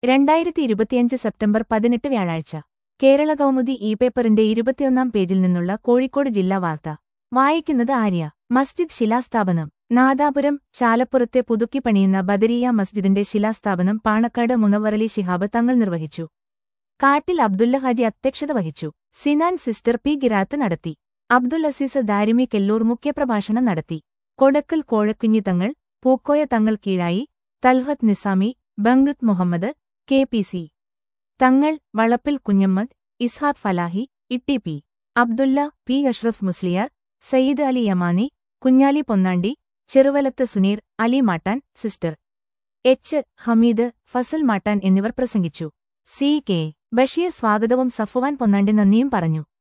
രണ്ടായിരത്തി ഇരുപത്തിയഞ്ച് സെപ്റ്റംബർ പതിനെട്ട് വ്യാഴാഴ്ച കേരള കൗമുദി ഇ പേപ്പറിന്റെ ഇരുപത്തിയൊന്നാം പേജിൽ നിന്നുള്ള കോഴിക്കോട് ജില്ലാ വാർത്ത വായിക്കുന്നത് ആര്യ മസ്ജിദ് ശിലാസ്ഥാപനം നാദാപുരം ചാലപ്പുറത്തെ പുതുക്കി പണിയുന്ന ബദരിയ മസ്ജിദിന്റെ ശിലാസ്ഥാപനം പാണക്കാട് മുനവറലി ശിഹാബ് തങ്ങൾ നിർവഹിച്ചു കാട്ടിൽ അബ്ദുല്ല ഹാജി അധ്യക്ഷത വഹിച്ചു സിനാൻ സിസ്റ്റർ പി ഗിരാത്ത് നടത്തി അബ്ദുൽ അസീസ് ദാരിമി കെല്ലൂർ മുഖ്യപ്രഭാഷണം നടത്തി Kodakkal കോഴക്കുഞ്ഞി Thangal Pookkoya Thangal Keezhayi Talhath Nizami Banguth Muhammad K P C Thangal Valappil Kunhammad Ishaq Falahi Itti P Abdulla P Ashraf Musliyar Sayyid Ali Yamani Kunhali Ponnandi Cheruvalath Suneer Ali Mattan sister H Hameed Fasal Mattan എന്നിവർ പ്രസംഗിച്ചു സി കെ ബഷീർ സ്വാഗതവും സഫുവാൻ പൊന്നാണ്ടി നന്ദിയും പറഞ്ഞു